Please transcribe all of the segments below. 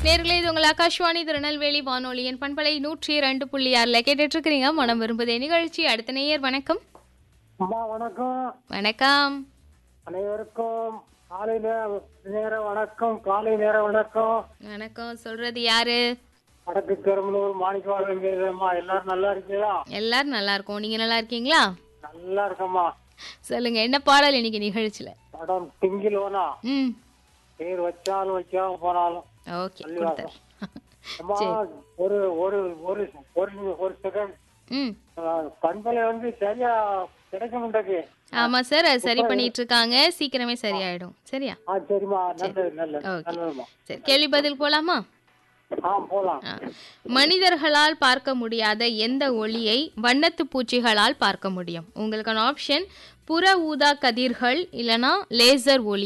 நேர்களே இது உங்கள் ஆகாஷ்வாணி திருநெல்வேலி வானொலியின் பண்பலை நூற்றி இரண்டு புள்ளி ஆறுல கேட்டுட்டு இருக்கிறீங்க மனம் விரும்புதே நிகழ்ச்சி அடுத்த நேயர் வணக்கம் அம்மா வணக்கம் வணக்கம் அனைவருக்கும் காலை நேர நேர வணக்கம் காலை நேர வணக்கம் வணக்கம் சொல்றது யாரு வடக்கு பெரம்பலூர் மாணிக்கவாளன் பேசுறேம்மா எல்லாரும் நல்லா இருக்கீங்களா எல்லாரும் நல்லா இருக்கோம் நீங்க நல்லா இருக்கீங்களா நல்லா இருக்கம்மா சொல்லுங்க என்ன பாடல் இன்னைக்கு நிகழ்ச்சியில படம் திங்கிலோனா ம் பேர் வச்சாலும் வைக்காம போனாலும் ஓகே கொடுத்தேன் அம்மா ஒரு ஒரு ஒரு ஒரு ஒரு செகண்ட் ம் பண்பலை வந்து சரியா கிடைக்க மாட்டேங்குது ஆமா சார் அது சரி பண்ணிட்டு இருக்காங்க சீக்கிரமே சரியாயிடும் சரியா ஆ சரிம்மா நல்லது நல்லது ஓகே. நல்லதும்மா சரி கேள்வி பதில் போலாமா ஆ போலாம் ஆ. மனிதர்களால் பார்க்க முடியாத எந்த ஒளியை வண்ணத்து பூச்சிகளால் பார்க்க முடியும் உங்களுக்கான ஆப்ஷன் புற ஊதா கதிர்கள் இல்லனா லேசர் ஒளி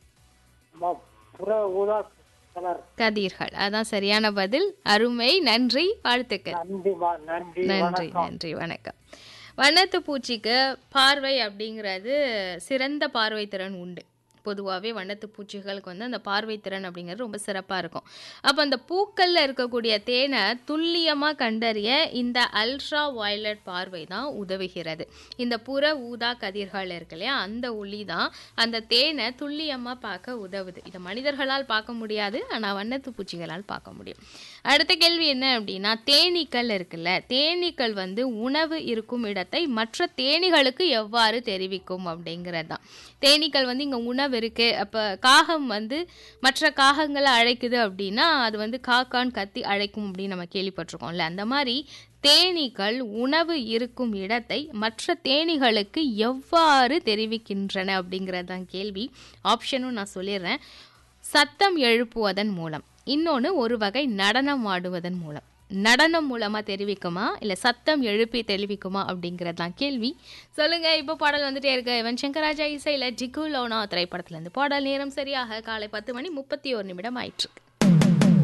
அம்மா புற ஊதா கலர் கதிர்கள் அதான் சரியான பதில் அருமை நன்றி வாழ்த்துக்கள் நன்றிம்மா நன்றி நன்றி வணக்கம் நன்றி வணக்கம் வண்ணத்து பூச்சிக்கு பார்வை அப்படிங்கிறது சிறந்த பார்வை திறன் உண்டு பொதுவாகவே வண்ணத்து பூச்சிகளுக்கு வந்து அந்த பார்வை திறன் அப்படிங்கிறது ரொம்ப சிறப்பாக இருக்கும் அப்போ அந்த பூக்களில் இருக்கக்கூடிய தேனை துல்லியமாக கண்டறிய இந்த அல்ட்ரா வயலட் பார்வை தான் உதவுகிறது இந்த புற ஊதா கதிர்கள் இருக்கு இல்லையா அந்த ஒளி தான் அந்த தேனை துல்லியமாக பார்க்க உதவுது இதை மனிதர்களால் பார்க்க முடியாது ஆனால் வண்ணத்து பூச்சிகளால் பார்க்க முடியும் அடுத்த கேள்வி என்ன அப்படின்னா தேனீக்கள் இருக்குல்ல தேனீக்கள் வந்து உணவு இருக்கும் இடத்தை மற்ற தேனீகளுக்கு எவ்வாறு தெரிவிக்கும் அப்படிங்கிறது தான் தேனீக்கள் வந்து இங்கே உணவு இருக்கு அப்போ காகம் வந்து மற்ற காகங்களை அழைக்குது அப்படின்னா அது வந்து காக்கான் கத்தி அழைக்கும் அப்படின்னு நம்ம கேள்விப்பட்டிருக்கோம்ல அந்த மாதிரி தேனீக்கள் உணவு இருக்கும் இடத்தை மற்ற தேனீகளுக்கு எவ்வாறு தெரிவிக்கின்றன அப்படிங்கிறது தான் கேள்வி ஆப்ஷனும் நான் சொல்லிடுறேன் சத்தம் எழுப்புவதன் மூலம் இன்னொன்று ஒரு வகை நடனம் ஆடுவதன் மூலம் நடனம் மூலமாக தெரிவிக்குமா இல்லை சத்தம் எழுப்பி தெரிவிக்குமா அப்படிங்கிறது தான் கேள்வி சொல்லுங்கள் இப்போ பாடல் வந்துட்டே இருக்கு இவன் சங்கராஜா இசையில் ஜிகு லோனா திரைப்படத்துலேருந்து பாடல் நேரம் சரியாக காலை பத்து மணி முப்பத்தி ஒரு நிமிடம் ஆயிற்றுக்கு